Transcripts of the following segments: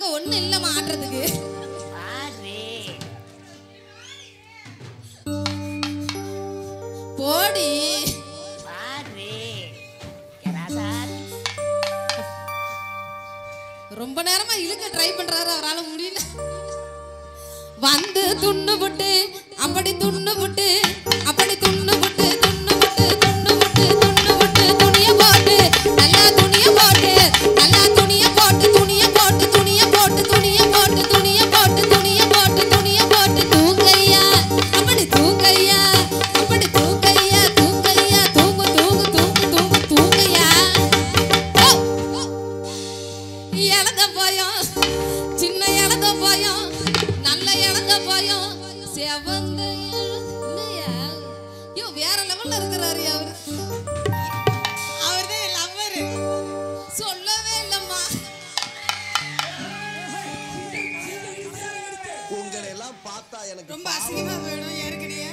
அங்க ஒண்ணு இல்லம்மா ஆடுறதுக்கு போடி ரொம்ப நேரமா இழுக்க ட்ரை பண்றாரு அவரால முடியல வந்து துண்ணு புட்டு அப்படி துண்ணு புட்டு அப்படி துண்ணு புட்டு துண்ணு புட்டு துண்ணு புட்டு துண்ணு புட்டு துணிய போட்டு நல்லா துணிய போட்டு நல்லா துணிய போட்டு துணிய போட்டு துணிய போட்டு துணிய போட்டு துணிய போட்டு துணிய போட்டு துணிய போட்டு தூங்கையா அப்படி தூங்கையா அப்படி தூங்கையா தூங்கையா தூங்கு தூங்கு தூங்கு தூங்கு தூங்கையா ஓ ஓ இழந்த பயம் சின்ன இழந்த பயம் நல்ல இழந்த பயம் செவந்த இழ- என்னய்யா? ஐயோ வேற லெவல்ல இருக்கிறாரு அவரு அவர் தான் என் லவ்வரு சொல்லவே இல்லம்மா உங்களை எல்லாம் பார்த்தா எனக்கு ரொம்ப அசிங்கமா போயிடும் ஏற்கனவே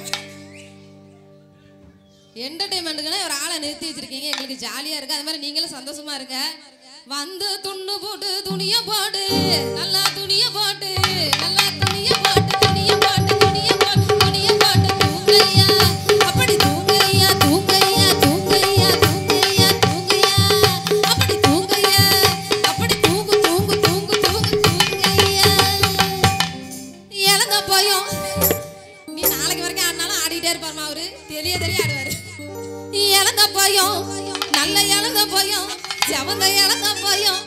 என்டர்டைன்மெண்ட்டுக்குன்னா ஒரு ஆளை நிறுத்தி வச்சிருக்கீங்க எங்களுக்கு ஜாலியா இருக்கு அது மாதிரி நீங்களும் சந்தோஷமா இருங்க வந்து துண்ணு போட்டு துணிய போடு நல்லா துணிய போட்டு நல்லா துணிய போட்டு துணிய போட்டு துணிய போட்டு துணிய போட்டு தூங்கையா அப்படி தூங்கையா தூங்கையா தூங்கையா தூங்கையா தூங்கையா அப்படி தூங்கையா அப்படி தூங்கு தூங்கு தூங்கு தூங்கு தூங்கையா இழந்த பயம் நீ நாளைக்கு வரைக்கும் ஆடினாலும் ஆடிட்டே இருப்பாருமா அவரு தெரிய தெரிய ஆடுவாரு இழந்த பயம் நல்ல இழந்த பயம் செவந்த இழந்த பயம்